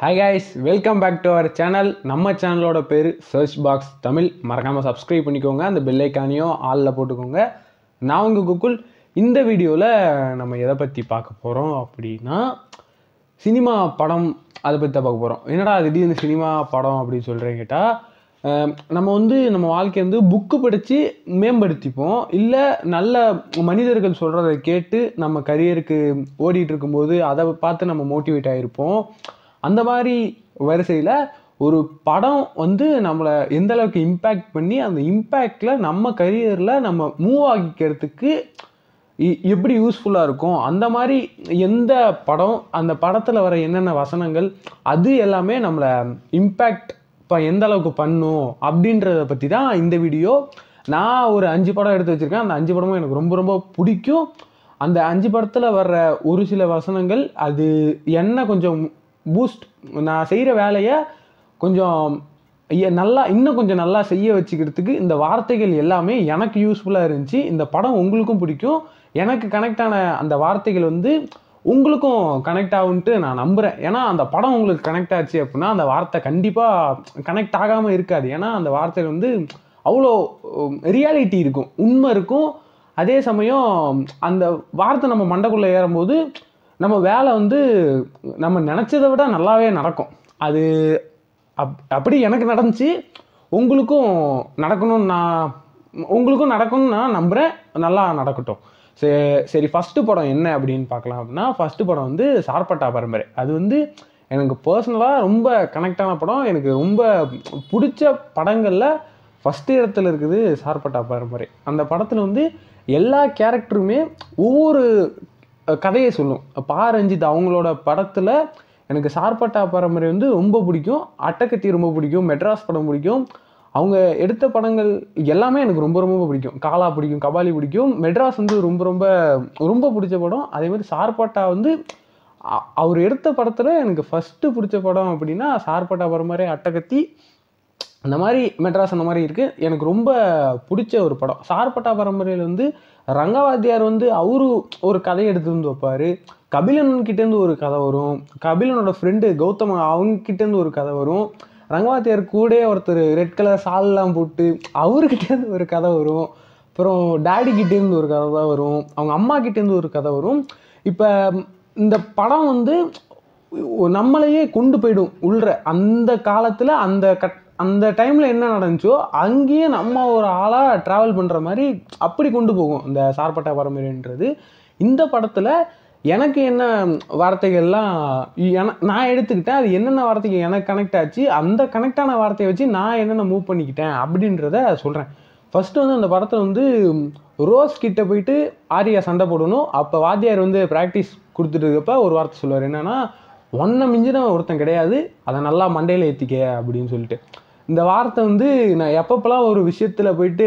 hi guys welcome back to our channel நம்ம சேனலோட பேர் சர்ச் பாக்ஸ் தமிழ் மறக்காமல் சப்ஸ்கிரைப் பண்ணிக்கோங்க அந்த பெல் ஐக்கானையும் ஆளில் போட்டுக்கோங்க நான் உங்கள் குக்குல் இந்த வீடியோவில் நம்ம எதை பற்றி பார்க்க போகிறோம் அப்படின்னா சினிமா படம் அதை பற்றி தான் பார்க்க போகிறோம் என்னடா திடீர்னு சினிமா படம் அப்படின்னு சொல்கிறேன் கேட்டால் நம்ம வந்து நம்ம வாழ்க்கையை வந்து புக்கு படித்து மேம்படுத்திப்போம் இல்லை நல்ல மனிதர்கள் சொல்கிறத கேட்டு நம்ம கரியருக்கு ஓடிட்டு இருக்கும்போது அதை பார்த்து நம்ம மோட்டிவேட் ஆகிருப்போம் அந்த மாதிரி வரிசையில் ஒரு படம் வந்து நம்மளை எந்த அளவுக்கு இம்பேக்ட் பண்ணி அந்த இம்பேக்டில் நம்ம கரியரில் நம்ம மூவ் ஆகிக்கிறதுக்கு இ- எப்படி யூஸ்ஃபுல்லாக இருக்கும் அந்த மாதிரி எந்த படம் அந்த படத்தில் வர என்னென்ன வசனங்கள் அது எல்லாமே நம்மளை இம்பேக்ட் இப்போ எந்த அளவுக்கு பண்ணும் அப்படின்றத பற்றி தான் இந்த வீடியோ நான் ஒரு அஞ்சு படம் எடுத்து வச்சுருக்கேன் அந்த அஞ்சு படமும் எனக்கு ரொம்ப ரொம்ப பிடிக்கும் அந்த அஞ்சு படத்தில் வர்ற ஒரு சில வசனங்கள் அது என்ன கொஞ்சம் பூஸ்ட் நான் செய்கிற வேலையை கொஞ்சம் ஐய- நல்லா இன்னும் கொஞ்சம் நல்லா செய்ய வச்சுக்கிறதுக்கு இந்த வார்த்தைகள் எல்லாமே எனக்கு யூஸ்ஃபுல்லாக இருந்துச்சு இந்த படம் உங்களுக்கும் பிடிக்கும் எனக்கு கனெக்ட் ஆன அந்த வார்த்தைகள் வந்து உங்களுக்கும் கனெக்ட் ஆகுன்ட்டு நான் நம்புகிறேன் ஏன்னா அந்த படம் உங்களுக்கு கனெக்ட் ஆச்சு அப்படின்னா அந்த வார்த்தை கண்டிப்பாக கனெக்ட் ஆகாமல் இருக்காது ஏன்னா அந்த வார்த்தைகள் வந்து அவ்வளோ ரியாலிட்டி இருக்கும் உண்மை இருக்கும் அதே சமயம் அந்த வார்த்தை நம்ம மண்டைக்குள்ளே ஏறும்போது நம்ம வேலை வந்து நம்ம நினச்சதை விட நல்லாவே நடக்கும் அது அப் அப்படி எனக்கு நடந்துச்சு உங்களுக்கும் நடக்கணும்னு நான் உங்களுக்கும் நடக்கணும்னு நான் நம்புகிறேன் நல்லா நடக்கட்டும் சரி சரி ஃபஸ்ட்டு படம் என்ன அப்படின்னு பார்க்கலாம் அப்படின்னா ஃபஸ்ட்டு படம் வந்து சார்பட்டா பரம்பரை அது வந்து எனக்கு பர்சனலாக ரொம்ப கனெக்டான படம் எனக்கு ரொம்ப பிடிச்ச படங்களில் ஃபஸ்ட்டு இடத்துல இருக்குது சார்பட்டா பரம்பரை அந்த படத்தில் வந்து எல்லா கேரக்டருமே ஒவ்வொரு அஹ், கதையை சொல்லும் பா ரஞ்சித் அவங்களோட படத்தில் எனக்கு சார்பட்டா பரம்பரை வந்து ரொம்ப பிடிக்கும் அட்டக்கத்தி ரொம்ப பிடிக்கும் மெட்ராஸ் படம் பிடிக்கும் அவங்க எடுத்த படங்கள் எல்லாமே எனக்கு ரொம்ப ரொம்ப பிடிக்கும் காலா பிடிக்கும் கபாலி பிடிக்கும் மெட்ராஸ் வந்து ரொம்ப ரொம்ப ரொம்ப பிடிச்ச படம் அதே மாதிரி சார்பட்டா வந்து அ- அவர் எடுத்த படத்தில் எனக்கு ஃபஸ்ட்டு பிடிச்ச படம் அப்படின்னா சார்பட்டா பரம்பரை அட்டகத்தி அந்த மாதிரி மெட்ராஸ் அந்த மாதிரி இருக்குது எனக்கு ரொம்ப பிடிச்ச ஒரு படம் சார்பட்டா பரம்பரையில் வந்து ரங்கவாத்தியார் வந்து அவரு ஒரு கதையை எடுத்து வந்து வைப்பார் கபிலன் கிட்டேருந்து ஒரு கதை வரும் கபிலனோட ஃப்ரெண்டு கௌதம் அவங்க கிட்டேருந்து ஒரு கதை வரும் ரங்கவாத்தியார் கூட ஒருத்தர் ரெட் கலர் சால்லாம் போட்டு அவர்கிட்டேருந்து ஒரு கதை வரும் அப்புறம் டேடி கிட்டேருந்து ஒரு கதை தான் வரும் அவங்க அம்மா கிட்டேருந்து ஒரு கதை வரும் இப்போ இந்த படம் வந்து நம்மளையே கொண்டு போயிடும் உள்ற அந்த காலத்தில் அந்த கட் அந்த டைமில் என்ன நடந்துச்சோ அங்கேயே நம்ம ஒரு ஆளாக ட்ராவல் பண்ணுற மாதிரி அப்படி கொண்டு போகும் இந்த சார்பட்டா பரம்பரைன்றது இந்த படத்தில் எனக்கு என்ன வார்த்தைகள்லாம் என நான் எடுத்துக்கிட்டேன் அது என்னென்ன வார்த்தைகள் எனக்கு கனெக்ட் ஆச்சு அந்த கனெக்டான வார்த்தையை வச்சு நான் என்னென்ன மூவ் பண்ணிக்கிட்டேன் அப்படின்றத சொல்கிறேன் ஃபஸ்ட்டு வந்து அந்த படத்தில் வந்து ரோஸ் கிட்ட போயிட்டு ஆரியா சண்டை போடணும் அப்போ வாத்தியார் வந்து ப்ராக்டிஸ் கொடுத்துட்டு இருக்கப்ப ஒரு வார்த்தை சொல்லுவார் என்னன்னா ஒன்றை மிஞ்சின ஒருத்தன் கிடையாது அதை நல்லா மண்டையில் ஏற்றிக்க அப்படின்னு சொல்லிட்டு இந்த வார்த்தை வந்து நான் எப்பப்பெல்லாம் ஒரு விஷயத்தில் போயிட்டு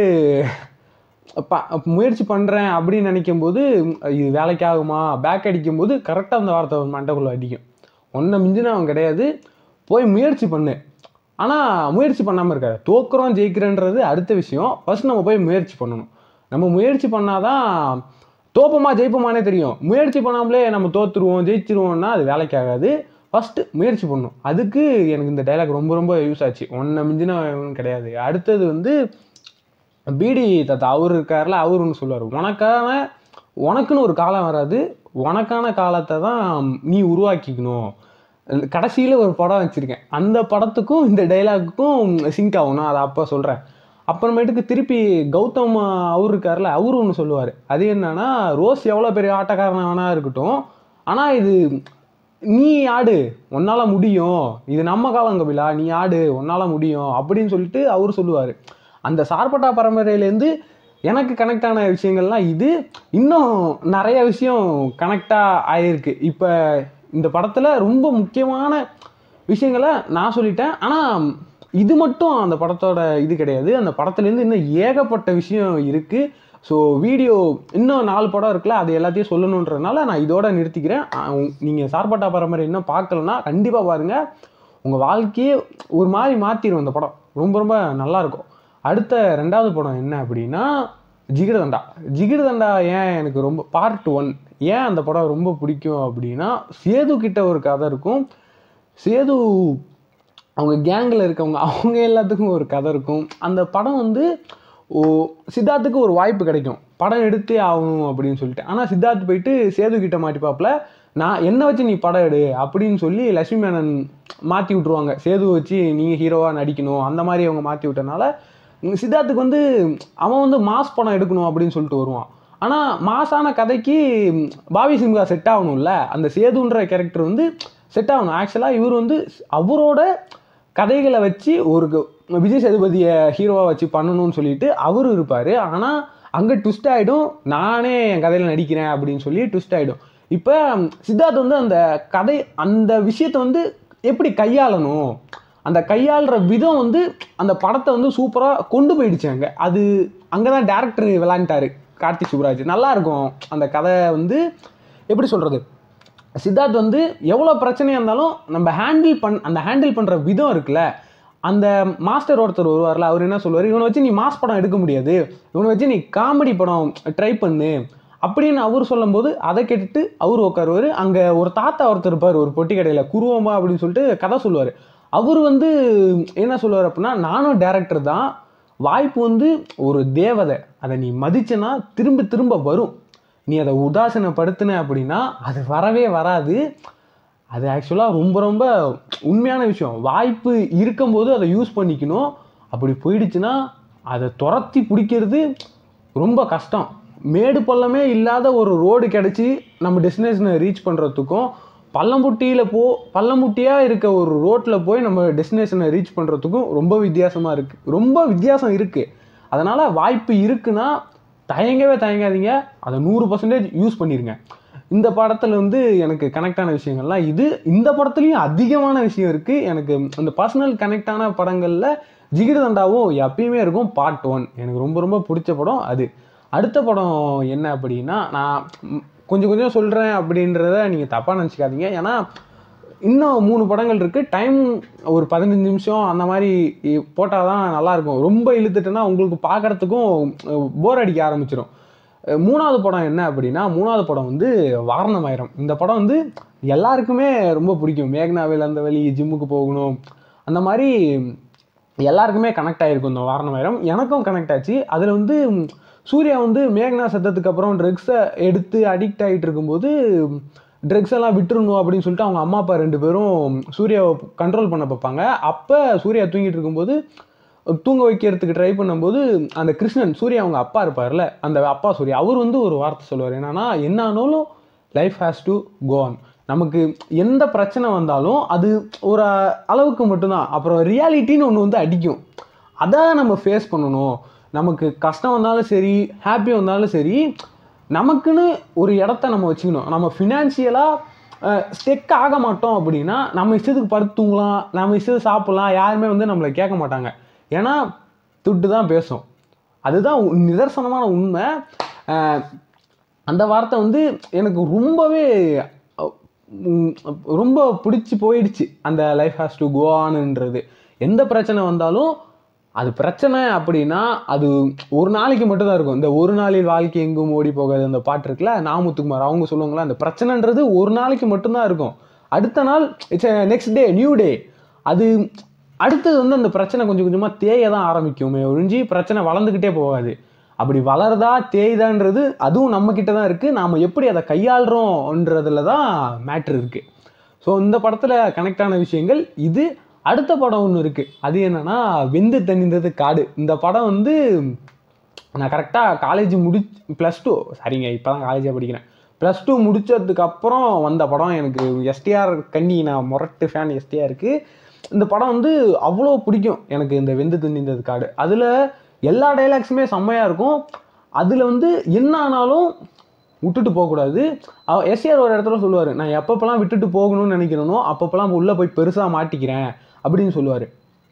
ப முயற்சி பண்ணுறேன் அப்படின்னு நினைக்கும் போது இது வேலைக்கு ஆகுமா பேக் அடிக்கும் போது கரெக்டாக அந்த வார்த்தை மண்டைக்குள்ளே அடிக்கும் ஒன்றை மிஞ்சின அவன் கிடையாது போய் முயற்சி பண்ணு ஆனால் முயற்சி பண்ணாமல் இருக்காது தோக்குறோம் ஜெயிக்கிறேன்றது அடுத்த விஷயம் ஃபர்ஸ்ட் நம்ம போய் முயற்சி பண்ணணும் நம்ம முயற்சி பண்ணாதான் தோப்போமா ஜெயிப்போமானே தெரியும் முயற்சி பண்ணாமலே நம்ம தோத்துருவோம் ஜெயிச்சிருவோம்னா அது வேலைக்கு ஆகாது ஃபஸ்ட்டு முயற்சி பண்ணணும் அதுக்கு எனக்கு இந்த டைலாக் ரொம்ப ரொம்ப யூஸ் ஆச்சு ஒன்றை மிஞ்சின கிடையாது அடுத்தது வந்து பிடி தாத்தா அவர் இருக்கார்ல அவர் ஒன்று சொல்லுவார் உனக்கான உனக்குன்னு ஒரு காலம் வராது உனக்கான காலத்தை தான் நீ உருவாக்கிக்கணும் கடைசியில் ஒரு படம் வச்சுருக்கேன் அந்த படத்துக்கும் இந்த டைலாக்குக்கும் சிங்க் ஆகும் நான் அதை அப்போ சொல்கிறேன் அப்புறமேட்டுக்கு திருப்பி கௌதம் அவர் இருக்கார்ல அவரு ஒன்று சொல்லுவார் அது என்னன்னா ரோஸ் எவ்வளோ பெரிய ஆட்டக்காரனா வேணா இருக்கட்டும் ஆனால் இது நீ ஆடு உன்னால் முடியும் இது நம்ம காலம் கபிலா நீ ஆடு உன்னால் முடியும் அப்படின்னு சொல்லிட்டு அவர் சொல்லுவார் அந்த சார்பட்டா பரம்பரையிலேருந்து எனக்கு கனெக்ட் ஆன விஷயங்கள்லாம் இது இன்னும் நிறைய விஷயம் கனெக்டாக ஆகிருக்கு இப்போ இந்த படத்தில் ரொம்ப முக்கியமான விஷயங்களை நான் சொல்லிட்டேன் ஆனால் இது மட்டும் அந்த படத்தோட இது கிடையாது அந்த படத்துலேருந்து இன்னும் ஏகப்பட்ட விஷயம் இருக்குது ஸோ வீடியோ இன்னும் நாலு படம் இருக்குல்ல அது எல்லாத்தையும் சொல்லணுன்றதுனால நான் இதோட நிறுத்திக்கிறேன் நீங்கள் சார்பட்டா பரம்பரை இன்னும் பார்க்கலன்னா கண்டிப்பாக பாருங்கள் உங்கள் வாழ்க்கையே ஒரு மாதிரி மாற்றிடும் இந்த படம் ரொம்ப ரொம்ப நல்லாயிருக்கும் அடுத்த ரெண்டாவது படம் என்ன அப்படின்னா ஜிகிர்தண்டா ஜிகிர்தண்டா ஏன் எனக்கு ரொம்ப பார்ட் ஒன் ஏன் அந்த படம் ரொம்ப பிடிக்கும் அப்படின்னா சேது கிட்ட ஒரு கதை இருக்கும் சேது அவங்க கேங்கில் இருக்கவங்க அவங்க எல்லாத்துக்கும் ஒரு கதை இருக்கும் அந்த படம் வந்து ஓ சித்தார்த்துக்கு ஒரு வாய்ப்பு கிடைக்கும் படம் எடுத்தே ஆகணும் அப்படின்னு சொல்லிட்டு ஆனால் சித்தார்த் போயிட்டு சேது கிட்ட மாட்டிப்பாப்புல நான் என்ன வச்சு நீ படம் எடு அப்படின்னு சொல்லி லட்சுமி மேனன் மாற்றி விட்ருவாங்க சேது வச்சு நீங்கள் ஹீரோவாக நடிக்கணும் அந்த மாதிரி அவங்க மாற்றி விட்டனால உம், சித்தார்த்துக்கு வந்து அவன் வந்து மாஸ் படம் எடுக்கணும் அப்படின்னு சொல்லிட்டு வருவான் ஆனால் மாசான கதைக்கு உம், பாவி சிம்கா செட் ஆகணும்ல அந்த சேதுன்ற கேரக்டர் வந்து செட் ஆகணும் ஆக்சுவலாக இவர் வந்து அவரோட கதைகளை வச்சு ஒரு க- விஜய் சேதுபதியை ஹீரோவாக வச்சு பண்ணணும்னு சொல்லிட்டு அவரு இருப்பார் ஆனால் அங்கே ட்விஸ்ட் ஆகிடும் நானே என் கதையில் நடிக்கிறேன் அப்படின்னு சொல்லி ட்விஸ்ட் ஆகிடும் இப்போ சித்தார்த் வந்து அந்த கதை அந்த விஷயத்தை வந்து எப்படி கையாளணும் அந்த கையாளுற விதம் வந்து அந்த படத்தை வந்து சூப்பராக கொண்டு போயிடுச்சு அங்கே அது அங்கே தான் டேரக்டர் விளாண்டாரு கார்த்திக் சுப்ராஜ் நல்லா இருக்கும் அந்த கதை வந்து எப்படி சொல்கிறது சித்தார்த் வந்து எவ்வளோ பிரச்சனையாக இருந்தாலும் நம்ம ஹேண்டில் பண் அந்த ஹேண்டில் பண்ணுற விதம் இருக்குல்ல அந்த மாஸ்டர் ஒருத்தர் வருவார்ல அவர் என்ன சொல்லுவார் இவனை வச்சு நீ மாஸ் படம் எடுக்க முடியாது இவனை வச்சு நீ காமெடி படம் ட்ரை பண்ணு அப்படின்னு அவர் சொல்லும்போது அதை கேட்டுட்டு அவர் உட்காருவார் அங்கே ஒரு தாத்தா ஒருத்தர் இருப்பார் ஒரு பொட்டி கடையில் குருவமா அப்படின்னு சொல்லிட்டு கதை சொல்லுவார் அவர் வந்து என்ன சொல்லுவார் அப்படின்னா நானும் டேரக்டர் தான் வாய்ப்பு வந்து ஒரு தேவதை அதை நீ மதிச்சனா திரும்ப திரும்ப வரும் நீ அதை உதாசீனப்படுத்தின அப்படின்னா அது வரவே வராது அது ஆக்சுவலாக ரொம்ப ரொம்ப உண்மையான விஷயம் வாய்ப்பு இருக்கும்போது அதை யூஸ் பண்ணிக்கணும் அப்படி போயிடுச்சுன்னா அதை துரத்தி பிடிக்கிறது ரொம்ப கஷ்டம் மேடு பள்ளமே இல்லாத ஒரு ரோடு கிடச்சி நம்ம டெஸ்டினேஷனை ரீச் பண்ணுறதுக்கும் பள்ளம்புட்டியில் போ பள்ளம்புட்டியாக இருக்க ஒரு ரோட்டில் போய் நம்ம டெஸ்டினேஷனை ரீச் பண்ணுறதுக்கும் ரொம்ப வித்தியாசமாக இருக்குது ரொம்ப வித்தியாசம் இருக்குது அதனால் வாய்ப்பு இருக்குன்னா தயங்கவே தயங்காதீங்க அதை நூறு பர்சன்டேஜ் யூஸ் பண்ணிடுங்க இந்த படத்தில் வந்து எனக்கு கனெக்ட் ஆன விஷயங்கள்லாம் இது இந்த படத்துலையும் அதிகமான விஷயம் இருக்குது எனக்கு அந்த பர்சனல் கனெக்ட் ஆன படங்களில் ஜிகிர்தண்டாவும் எப்பயுமே இருக்கும் பார்ட் ஒன் எனக்கு ரொம்ப ரொம்ப பிடிச்ச படம் அது அடுத்த படம் என்ன அப்படின்னா நான் ம், கொஞ்சம் கொஞ்சம் சொல்கிறேன் அப்படின்றத நீங்கள் தப்பாக நினச்சிக்காதீங்க ஏன்னா இன்னும் மூணு படங்கள் இருக்குது டைம் ஒரு பதினஞ்சு நிமிஷம் அந்த மாதிரி போட்டால் தான் நல்லாயிருக்கும் ரொம்ப இழுத்துட்டுனா உங்களுக்கு பார்க்குறதுக்கும் போர் அடிக்க ஆரம்பிச்சிடும் அஹ் மூணாவது படம் என்ன அப்படின்னா மூணாவது படம் வந்து வாரணமாயிரம் இந்த படம் வந்து எல்லாருக்குமே ரொம்ப பிடிக்கும் மேக்னாவில் அந்த வழி ஜிம்முக்கு போகணும் அந்த மாதிரி எல்லாருக்குமே கனெக்ட் ஆகிருக்கும் இந்த வாரணமாயிரம் எனக்கும் கனெக்ட் ஆச்சு அதில் வந்து ம், சூர்யா வந்து மேக்னா செத்ததுக்கு அப்புறம் ட்ரக்ஸை எடுத்து அடிக்ட் ஆகிட்டு இருக்கும்போது ட்ரக்ஸ் எல்லாம் விட்டுறணும் அப்படின்னு சொல்லிட்டு அவங்க அம்மா அப்பா ரெண்டு பேரும் சூர்யாவை கண்ட்ரோல் பண்ண பார்ப்பாங்க அப்போ சூர்யா தூங்கிட்டு இருக்கும்போது தூங்க வைக்கிறதுக்கு ட்ரை பண்ணும்போது அந்த கிருஷ்ணன் சூர்யா அவங்க அப்பா இருப்பார்ல அந்த அப்பா சூர்யா அவர் வந்து ஒரு வார்த்தை சொல்லுவார் என்னன்னா என்ன ஆனாலும் life has to go on நமக்கு எந்த பிரச்சனை வந்தாலும் அது ஒரு அளவுக்கு மட்டும்தான் அப்புறம் ரியாலிட்டின்னு ஒன்று வந்து அடிக்கும் அதை நம்ம ஃபேஸ் பண்ணணும் நமக்கு கஷ்டம் வந்தாலும் சரி ஹாப்பி வந்தாலும் சரி நமக்குன்னு ஒரு இடத்த நம்ம வச்சுக்கணும் நம்ம ஃபினான்ஷியலாக ஸ்டெக் ஆக மாட்டோம் அப்படின்னா நம்ம இஷ்டத்துக்கு படுத்து தூங்கலாம் நம்ம இஷ்டத்துக்கு சாப்பிட்லாம் யாருமே வந்து நம்மளை கேட்க மாட்டாங்க ஏன்னா துட்டு தான் பேசும் அதுதான் உ- நிதர்சனமான உண்மை அஹ் அந்த வார்த்தை வந்து எனக்கு ரொம்பவே அஹ், உம், ரொம்ப பிடிச்சி போயிடுச்சு அந்த லைஃப் ஹாஸ் டு கோ ஆனுன்றது எந்த பிரச்சனை வந்தாலும் அது பிரச்சனை அப்படின்னா அது ஒரு நாளைக்கு மட்டும்தான் இருக்கும் இந்த ஒரு நாளில் வாழ்க்கை எங்கும் ஓடி போகாது அந்த பாட்டு இருக்குல்ல நாமுத்துக்குமார் அவங்க சொல்லுவாங்களா அந்த பிரச்சனைன்றது ஒரு நாளைக்கு மட்டும்தான் இருக்கும் அடுத்த நாள் it's next day new day அது அடுத்தது வந்து அந்த பிரச்சனை கொஞ்சம் கொஞ்சமாக தேய தான் ஆரம்பிக்குமே ஒழிஞ்சு பிரச்சனை வளர்ந்துக்கிட்டே போகாது அப்படி வளருதா தேய்தான்றது அதுவும் நம்ம கிட்ட தான் இருக்குது நாம் எப்படி அதை கையாளுறோன்றதுல தான் மேட்ரு இருக்குது ஸோ இந்த படத்தில் கனெக்ட் ஆன விஷயங்கள் இது அடுத்த படம் ஒன்று இருக்குது அது என்னன்னா வெந்து தணிந்தது காடு இந்த படம் வந்து நான் கரெக்டாக காலேஜ் முடி ப்ளஸ் டூ சரிங்க இப்போ தான் காலேஜாக படிக்கிறேன் ப்ளஸ் டூ முடிச்சதுக்கு அப்புறம் வந்த படம் எனக்கு எஸ்டிஆர் கண்ணி நான் முரட்டு ஃபேன் எஸ்டிஆருக்கு இந்த படம் வந்து அவ்வளோ பிடிக்கும் எனக்கு இந்த வெந்து தணிந்தது காடு அதில் எல்லா டைலாக்ஸுமே செம்மையாக இருக்கும் அதில் வந்து என்ன ஆனாலும் விட்டுட்டு போகக்கூடாது எஸ்ஆர் ஒரு இடத்துல சொல்லுவார் நான் எப்பப்பெல்லாம் விட்டுட்டு போகணும்னு நினைக்கிறேனோ அப்பப்பெல்லாம் உள்ளே போய் பெருசாக மாட்டிக்கிறேன் அப்படின்னு சொல்லுவார்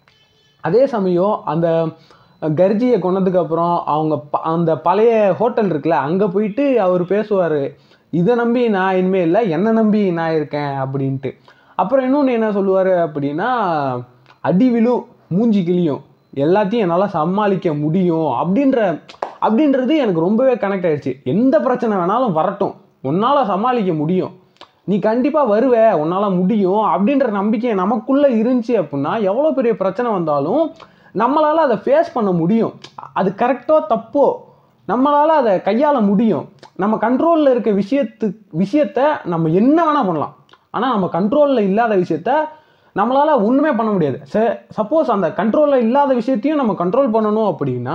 அதே சமயம் அந்த கர்ஜியை கொன்னதுக்கு அப்புறம் அவங்க ப- அந்த பழைய ஹோட்டல் இருக்குல்ல அங்கே போயிட்டு அவர் பேசுவார் இதை நம்பி நான் இனிமேல் இல்லை என்னை நம்பி நான் இருக்கேன் அப்படின்ட்டு அப்புறம் இன்னொன்று என்ன சொல்லுவார் அப்படின்னா அடி விழும் மூஞ்சி கிளியும் எல்லாத்தையும் என்னால் சமாளிக்க முடியும் அப்படின்ற அப்படின்றது எனக்கு ரொம்பவே கனெக்ட் ஆயிடுச்சு எந்த பிரச்சனை வேணாலும் வரட்டும் உன்னால் சமாளிக்க முடியும் நீ கண்டிப்பாக வருவ உன்னால் முடியும் அப்படின்ற நம்பிக்கை நமக்குள்ளே இருந்துச்சு அப்படின்னா எவ்வளோ பெரிய பிரச்சனை வந்தாலும் நம்மளால் அதை ஃபேஸ் பண்ண முடியும் அது கரெக்டோ தப்போ நம்மளால் அதை கையாள முடியும் நம்ம கண்ட்ரோலில் இருக்க விஷயத்து விஷயத்த நம்ம என்ன வேணால் பண்ணலாம் ஆனால் நம்ம கண்ட்ரோலில் இல்லாத விஷயத்த நம்மளால் ஒன்றுமே பண்ண முடியாது ச சப்போஸ் அந்த கண்ட்ரோலில் இல்லாத விஷயத்தையும் நம்ம கண்ட்ரோல் பண்ணணும் அப்படின்னா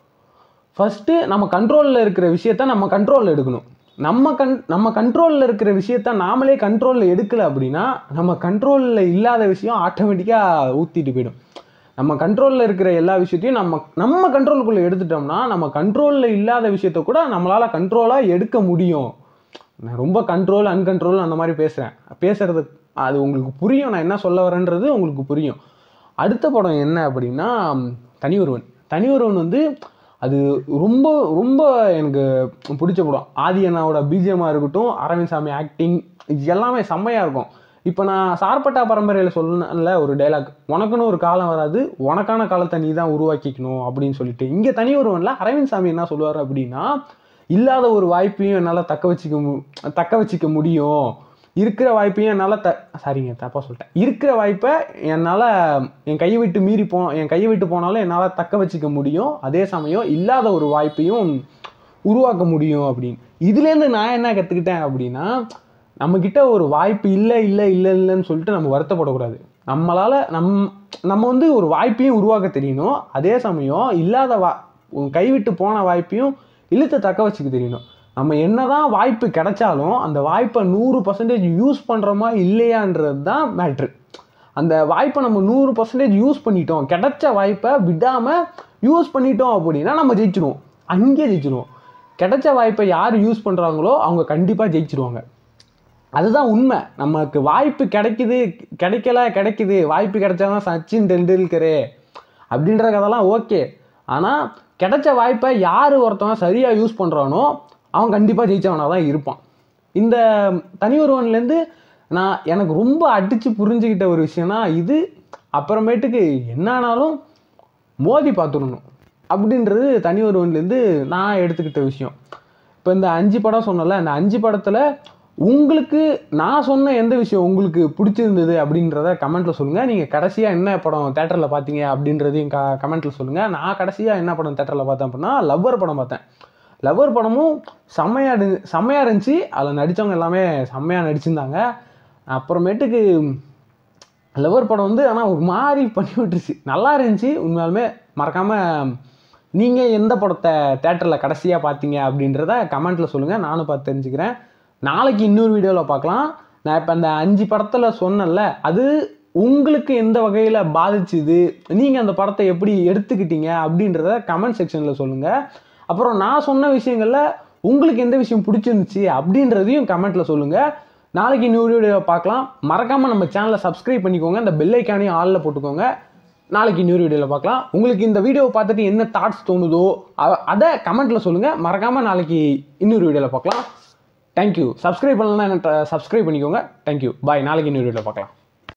ஃபஸ்ட்டு நம்ம கண்ட்ரோலில் இருக்கிற விஷயத்த நம்ம கண்ட்ரோலில் எடுக்கணும் நம்ம கண் நம்ம கண்ட்ரோலில் இருக்கிற விஷயத்த நாமளே கண்ட்ரோலில் எடுக்கலை அப்படின்னா நம்ம கண்ட்ரோலில் இல்லாத விஷயம் ஆட்டோமேட்டிக்காக ஊற்றிட்டு போயிடும் நம்ம கண்ட்ரோலில் இருக்கிற எல்லா விஷயத்தையும் நம்ம நம்ம கண்ட்ரோலுக்குள்ளே எடுத்துட்டோம்னா நம்ம கண்ட்ரோலில் இல்லாத விஷயத்த கூட நம்மளால் கண்ட்ரோலாக எடுக்க முடியும் நான் ரொம்ப கண்ட்ரோல் அன்கண்ட்ரோல் அந்த மாதிரி பேசுகிறேன் பேசுறது அது உங்களுக்கு புரியும் நான் என்ன சொல்ல வரேன்றது உங்களுக்கு புரியும் அடுத்த படம் என்ன அப்படின்னா தனி ஒருவன் தனி ஒருவன் வந்து அது ரொம்ப ரொம்ப எனக்கு பிடிச்ச படம் ஆதி அண்ணாவோட பிஜிஎம்மாக இருக்கட்டும் அரவிந்த் சாமி ஆக்டிங் இது எல்லாமே செம்மையாக இருக்கும் இப்போ நான் சார்பட்டா பரம்பரையில் சொல்லல ஒரு டைலாக் உனக்குன்னு ஒரு காலம் வராது உனக்கான காலத்தை நீ தான் உருவாக்கிக்கணும் அப்படின்னு சொல்லிட்டு இங்கே தனி ஒருவனில் அரவிந்த் சாமி என்ன சொல்லுவார் அப்படின்னா இல்லாத ஒரு வாய்ப்பையும் என்னால் தக்க வச்சுக்க மு தக்க வச்சுக்க முடியும் இருக்கிற வாய்ப்பையும் என்னால் த சாரிங்க தப்பாக சொல்லிட்டேன் இருக்கிற வாய்ப்பை என்னால் என் கையை விட்டு மீறி போ என் கையை விட்டு போனாலும் என்னால் தக்க வச்சுக்க முடியும் அதே சமயம் இல்லாத ஒரு வாய்ப்பையும் உருவாக்க முடியும் அப்படின்னு இதுலேருந்து நான் என்ன கற்றுக்கிட்டேன் அப்படின்னா நம்மக்கிட்ட ஒரு வாய்ப்பு இல்லை இல்லை இல்லை இல்லைன்னு சொல்லிட்டு நம்ம வருத்தப்படக்கூடாது நம்மளால் நம் நம்ம வந்து ஒரு வாய்ப்பையும் உருவாக்க தெரியணும் அதே சமயம் இல்லாத வா கைவிட்டு போன வாய்ப்பையும் இழுத்து தக்க வச்சுக்க தெரியணும் நம்ம என்னதான் வாய்ப்பு கிடைச்சாலும் அந்த வாய்ப்பை நூறு பர்சன்டேஜ் யூஸ் பண்ணுறோமா இல்லையான்றது தான் மேட்ரு அந்த வாய்ப்பை நம்ம நூறு பர்சன்டேஜ் யூஸ் பண்ணிட்டோம் கிடைச்ச வாய்ப்பை விடாமல் யூஸ் பண்ணிட்டோம் அப்படின்னா நம்ம ஜெயிச்சிருவோம் அங்கேயே ஜெயிச்சிருவோம் கிடைச்ச வாய்ப்பை யார் யூஸ் பண்ணுறாங்களோ அவங்க கண்டிப்பாக ஜெயிச்சிருவாங்க அதுதான் உண்மை நமக்கு வாய்ப்பு கிடைக்குது கிடைக்கல கிடைக்குது வாய்ப்பு கிடைச்சாதான் சச்சின் டெண்டுல்கரு அப்படின்ற கதெல்லாம் ஓகே ஆனால் கிடைச்ச வாய்ப்பை யார் ஒருத்தவன் சரியாக யூஸ் பண்ணுறானோ அவன் கண்டிப்பாக ஜெயிச்சவனாக தான் இருப்பான் இந்த தனி ஒருவன்லேருந்து நான் எனக்கு ரொம்ப அடித்து புரிஞ்சுக்கிட்ட ஒரு விஷயம்னா இது அப்புறமேட்டுக்கு என்னானாலும் மோதி பார்த்துடணும் அப்படின்றது தனி ஒருவன்லேருந்து நான் எடுத்துக்கிட்ட விஷயம் இப்போ இந்த அஞ்சு படம் சொன்னல அந்த அஞ்சு படத்தில் உங்களுக்கு நான் சொன்ன எந்த விஷயம் உங்களுக்கு பிடிச்சிருந்தது அப்படின்றத கமெண்ட்டில் சொல்லுங்கள் நீங்கள் கடைசியாக என்ன படம் தேட்டரில் பார்த்தீங்க அப்படின்றதையும் க கமெண்ட்டில் சொல்லுங்கள் நான் கடைசியாக என்ன படம் தேட்டரில் பார்த்தேன் அப்படின்னா லவ்வர் படம் பார்த்தேன் லவ்வர் படமும் செம்மையாக இரு செம்மையாக இருந்துச்சு அதில் நடித்தவங்க எல்லாமே செம்மையாக நடிச்சிருந்தாங்க அப்புறமேட்டுக்கு லவர் படம் வந்து ஆனால் ஒரு மாதிரி பண்ணி விட்டுருச்சு நல்லா இருந்துச்சு உண்மையாலுமே மறக்காமல் நீங்கள் எந்த படத்தை தேட்டரில் கடைசியாக பார்த்தீங்க அப்படின்றத கமெண்ட்டில் சொல்லுங்கள் நானும் பார்த்து தெரிஞ்சுக்கிறேன் நாளைக்கு இன்னொரு வீடியோவில் பார்க்கலாம் நான் இப்போ அந்த அஞ்சு படத்தில் சொன்னேன்ல அது உங்களுக்கு எந்த வகையில் பாதிச்சுது நீங்கள் அந்த படத்தை எப்படி எடுத்துக்கிட்டீங்க அப்படின்றத கமெண்ட் செக்ஷனில் சொல்லுங்கள் அப்புறம் நான் சொன்ன விஷயங்களில் உங்களுக்கு எந்த விஷயம் பிடிச்சிருந்துச்சு அப்படின்றதையும் கமெண்ட்டில் சொல்லுங்கள் நாளைக்கு இன்னொரு வீடியோவை பார்க்கலாம் மறக்காமல் நம்ம சேனலை சப்ஸ்கிரைப் பண்ணிக்கோங்க இந்த பெல் ஐக்கானையும் ஆளில் போட்டுக்கோங்க நாளைக்கு இன்னொரு வீடியோவில் பார்க்கலாம் உங்களுக்கு இந்த வீடியோவை பார்த்துட்டு என்ன தாட்ஸ் தோணுதோ அ- அதை கமெண்ட்டில் சொல்லுங்கள் மறக்காமல் நாளைக்கு இன்னொரு வீடியோவில் பார்க்கலாம் தேங்க்யூ சப்ஸ்கிரைப் பண்ணலன்னா என்ன சப்ஸ்கிரைப் பண்ணிக்கோங்க தேங்க்யூ பாய் நாளைக்கு இன்னொரு வீடியோவில் பார்க்கலாம்